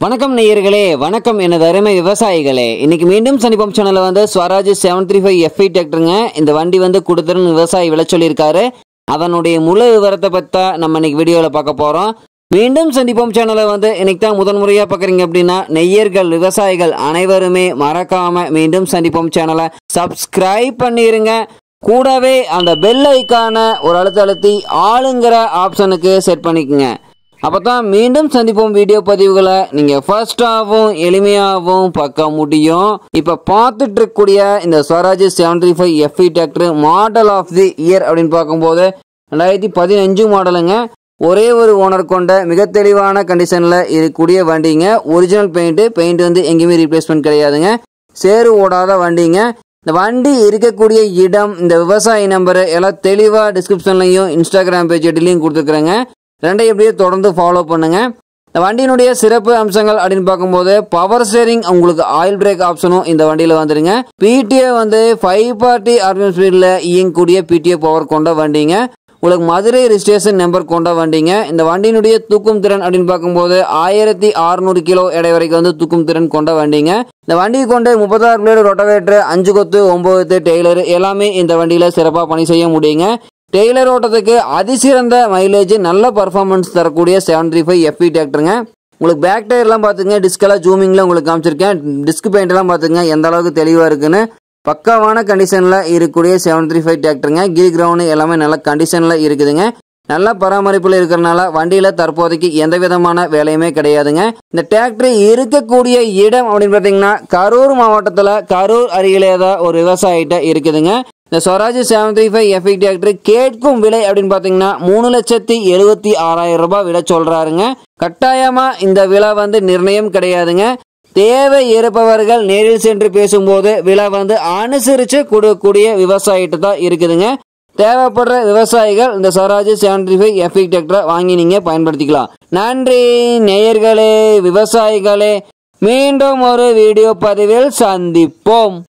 வணக்கம் நேயர்களே வணக்கம் எனது அருமை விவசாயிகளே இன்னைக்கு மீண்டும் சனிப்பம் சேனல்ல வந்து Swaraj seven three five FE டிராக்டருங்க இந்த வண்டி வந்து கொடுத்துருன்னு விவசாயி விலை சொல்லியிருக்காரு அதனுடைய முழு விவரத்தை பற்றி தான் நம்ம இன்னைக்கு வீடியோவில் பார்க்க போகிறோம் மீண்டும் சந்திப்போம் சேனலை வந்து இன்னைக்கு தான் முதன் முறையாக பார்க்குறீங்க அப்படின்னா நெய்யர்கள் விவசாயிகள் அனைவருமே மறக்காம மீண்டும் சந்திப்போம் சேனலை சப்ஸ்கிரைப் பண்ணிருங்க கூடவே அந்த பெல் ஐக்கான ஒரு அழுத்த அழுத்தி ஆளுங்கிற ஆப்ஷனுக்கு செட் பண்ணிக்கோங்க அப்போ தான் மீண்டும் சந்திப்போம் வீடியோ பதிவுகளை நீங்கள் ஃபர்ஸ்டாகவும் எளிமையாகவும் பார்க்க முடியும் இப்போ பார்த்துட்டு இருக்கக்கூடிய இந்த Swaraj seven three five FE tractor model of the year அப்படின்னு பார்க்கும்போது ரெண்டாயிரத்தி பதினஞ்சு மாடலுங்க ஒரே ஒரு ஓனர் கொண்ட மிக தெளிவான கண்டிஷனில் இருக்கக்கூடிய வண்டிங்க ஒரிஜினல் பெயிண்ட் பெயிண்ட் வந்து எங்கேயுமே ரீப்ளேஸ்மெண்ட் கிடையாதுங்க சேறு ஓடாத வண்டிங்க இந்த வண்டி இருக்கக்கூடிய இடம் இந்த விவசாய நம்பரு எல்லாம் தெளிவாக டிஸ்கிரிப்ஷன்லையும் இன்ஸ்டாகிராம் பேஜ் ஐடிலையும் கொடுத்துருக்குறேங்க ரெண்டையும் எப்படியே தொடர்ந்து ஃபாலோ பண்ணுங்க இந்த வண்டியினுடைய சிறப்பு அம்சங்கள் அப்படின்னு பார்க்கும்போது பவர் ஸ்டேரிங் உங்களுக்கு ஆயில் பிரேக் ஆப்ஷனும் இந்த வண்டியில் வந்துடுங்க பிடிஏ வந்து ஃபைவ் பார்ட்டி ஆர்பிஎம் ஸ்பீடில் இயங்கக்கூடிய பிடிஏ பவர் கொண்ட வண்டிங்க உங்களுக்கு மதுரை ரிஜிஸ்ட்ரேஷன் நம்பர் கொண்ட வண்டிங்க இந்த வண்டியினுடைய தூக்கும் திறன் அப்படின்னு பார்க்கும்போது ஆயிரத்தி அறுநூறு கிலோ எடை வரைக்கும் வந்து தூக்கும் திறன் கொண்ட வண்டிங்க இந்த வண்டியை கொண்டு முப்பத்தாறு பிளேடு ரொட்டவேட்டர் அஞ்சு கொத்து ஒன்பது டெய்லர் எல்லாமே இந்த வண்டியில் சிறப்பாக பணி செய்ய முடியுங்க டெய்லர் ஓட்டத்துக்கு அதிசிறந்த மைலேஜ் நல்ல பர்ஃபார்மன்ஸ் தரக்கூடிய செவன் த்ரீ ஃபைவ் எஃப்இ டிராக்டருங்க உங்களுக்கு பேக் டயர்லாம் பார்த்துங்க டிஸ்கெல்லாம் ஜூமிங்கில் உங்களுக்கு காமிச்சிருக்கேன் டிஸ்க் பெயிண்ட்லாம் பார்த்துங்க எந்த அளவுக்கு தெளிவாக இருக்குன்னு பக்காவான கண்டிஷனில் இருக்கக்கூடிய செவன் த்ரீ ஃபைவ் டிராக்டருங்க கீர் கிரவுண்டு எல்லாமே நல்ல கண்டிஷனில் இருக்குதுங்க நல்ல பராமரிப்பில் இருக்கிறனால வண்டியில் தற்போதைக்கு எந்த விதமான வேலையுமே கிடையாதுங்க இந்த டிராக்டர் இருக்கக்கூடிய இடம் அப்படின்னு பார்த்தீங்கன்னா கரூர் மாவட்டத்தில் கரூர் அருகிலே தான் ஒரு விவசாயிட்ட இருக்குதுங்க இந்த Swaraj seven three five FE tractor கேட்கும் விலை அப்படின்னு பார்த்தீங்கன்னா மூணு லட்சத்தி எழுபத்தி ஆறாயிரம் ரூபாய் விலை சொல்றாருங்க கட்டாயமா இந்த விலை வந்து நிர்ணயம் கிடையாதுங்க தேவை இருப்பவர்கள் நேரில் சென்று பேசும்போது விலை வந்து அனுசரித்து கொடுக்கக்கூடிய விவசாயிட்டு தான் இருக்குதுங்க தேவைப்படுற விவசாயிகள் இந்த Swaraj seven three five FE டிராக்டரை வாங்கி நீங்க பயன்படுத்திக்கலாம் நன்றி நேயர்களே விவசாயிகளே மீண்டும் ஒரு வீடியோ பதிவில் சந்திப்போம்